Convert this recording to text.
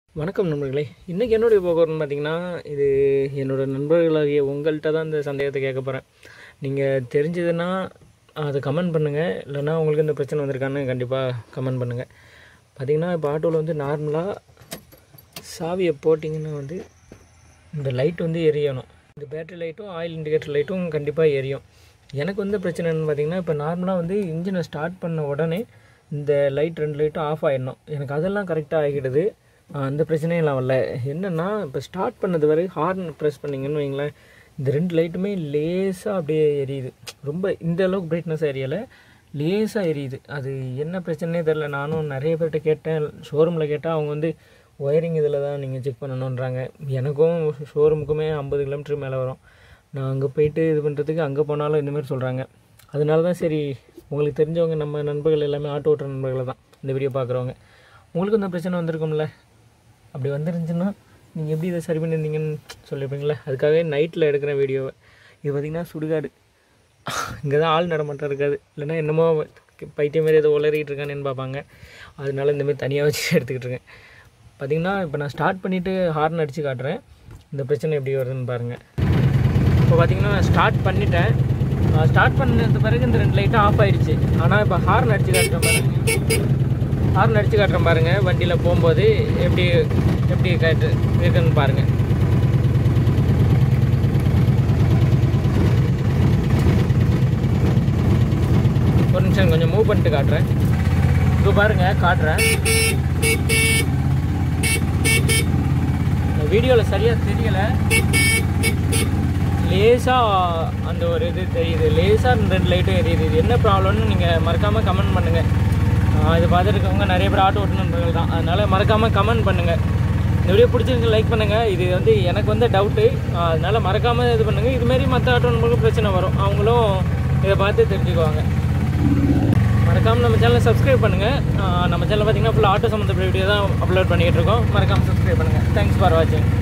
வணக்கம் நண்பர்களே இன்றைக்கி என்னுடைய போக்குவரத்துன்னு பார்த்தீங்கன்னா இது என்னோட நண்பர்களாகிய உங்கள்கிட்ட தான் இந்த சந்தேகத்தை கேட்க போகிறேன் நீங்கள் தெரிஞ்சதுன்னா அதை கமெண்ட் பண்ணுங்கள் இல்லைன்னா உங்களுக்கு இந்த பிரச்சனை வந்திருக்கான்னு கண்டிப்பாக கமெண்ட் பண்ணுங்கள் பார்த்தீங்கன்னா இப்போ ஆட்டோவில் வந்து நார்மலாக சாவியை போட்டிங்கன்னா வந்து இந்த லைட் வந்து எரியணும் இந்த பேட்டரி லைட்டும் ஆயில் இண்டிகேட்டர் லைட்டும் கண்டிப்பாக எரியும் எனக்கு வந்து பிரச்சனைன்னு பார்த்தீங்கன்னா இப்போ நார்மலாக வந்து இன்ஜினை ஸ்டார்ட் பண்ண உடனே இந்த லைட் ரெண்டு லைட்டும் ஆஃப் ஆகிடணும் எனக்கு அதெல்லாம் கரெக்டாக ஆகிடுது ஆஹ் அந்த பிரச்சனையெல்லாம் வரல என்னென்னா இப்போ ஸ்டார்ட் பண்ணது வரை ஹார்ன் ப்ரெஸ் பண்ணிங்கன்னு வைங்களேன் இந்த ரெண்டு லைட்டுமே லேசாக அப்படியே எரியுது ரொம்ப இந்த அளவுக்கு பிரைட்னஸ் எரியலை லேசாக எரியுது அது என்ன பிரச்சனையே தெரில நானும் நிறைய பேர்கிட்ட கேட்டேன் ஷோரூமில் கேட்டால் அவங்க வந்து ஒயரிங் இதில் தான் நீங்கள் செக் பண்ணணுன்றாங்க எனக்கும் ஷோரூமுக்குமே ஐம்பது கிலோமீட்டர் மேலே வரும் நான் அங்கே போயிட்டு இது பண்ணுறதுக்கு அங்கே போனாலும் இந்த மாதிரி சொல்கிறாங்க அதனால தான் சரி உங்களுக்கு தெரிஞ்சவங்க நம்ம நண்பர்கள் எல்லாமே ஆட்டோ ஓட்டுற நண்பர்களை தான் இந்த வீடியோ பார்க்குறவங்க உங்களுக்கு இந்த பிரச்சனை வந்திருக்கும்ல அப்படி வந்துருந்துச்சுன்னா நீங்கள் எப்படி இதை சரி பண்ணியிருந்தீங்கன்னு சொல்லியிருப்பீங்களே அதுக்காகவே நைட்டில் எடுக்கிற வீடியோவை இது பார்த்திங்கன்னா சுடுகாடு இங்கே தான் ஆள் நடமாட்டம் இருக்காது இல்லைன்னா என்னமோ பைத்தியம் மாரி ஏதோ உளறிட்டு இருக்கானேன்னு பார்ப்பாங்க அதனால இந்தமாரி தனியாக வச்சு எடுத்துக்கிட்டு இருக்கேன் பார்த்திங்கன்னா இப்போ நான் ஸ்டார்ட் பண்ணிவிட்டு ஹார்ன் அடித்து காட்டுறேன் இந்த பிரச்சனை எப்படி வருதுன்னு பாருங்கள் இப்போ பார்த்தீங்கன்னா நான் ஸ்டார்ட் பண்ணிட்டேன் ஸ்டார்ட் பண்ணது பிறகு இந்த ரெண்டு லைட்டும் ஆஃப் ஆயிடுச்சு ஆனால் இப்போ ஹார்ன் அடித்து காட்டுறேன் பாருங்க ஹார்ன் அடித்து காட்டுறேன் பாருங்கள் வண்டியில் போகும்போது எப்படி எப்படி காட்டு இருக்குன்னு பாருங்கள் ஒரு நிமிஷம் கொஞ்சம் மூவ் பண்ணிட்டு காட்டுறேன் இப்போ பாருங்கள் காட்டுறேன் வீடியோவில் சரியாக தெரியலை லேசாக அந்த ஒரு இது தெரியுது லேசாக ரெண்டு லைட்டும் எரியுது இது என்ன ப்ராப்ளம்னு நீங்கள் மறக்காமல் கமெண்ட் பண்ணுங்கள் இது பார்த்துருக்கவங்க நிறைய பேர் ஆட்டோ ஓட்டு நண்பர்கள் தான் அதனால் மறக்காமல் கமெண்ட் பண்ணுங்கள் இந்த வீடியோ பிடிச்சிருக்கு லைக் பண்ணுங்கள் இது வந்து எனக்கு வந்து டவுட்டு அதனால் மறக்காமல் இது பண்ணுங்கள் இதுமாரி மற்ற ஆட்டோ நண்பர்களுக்கும் பிரச்சனை வரும் அவங்களும் இதை பார்த்து தெரிஞ்சுக்குவாங்க மறக்காமல் நம்ம சேனலை சப்ஸ்கிரைப் பண்ணுங்கள் நம்ம சேனல் பார்த்தீங்கன்னா ஃபுல்லாக ஆட்டோ சம்மந்தப்பட்ட வீடியோ தான் அப்லோட் பண்ணிகிட்டு இருக்கோம் மறக்காமல் சப்ஸ்கிரைப் பண்ணுங்கள் தேங்க்ஸ் ஃபார் வாட்சிங்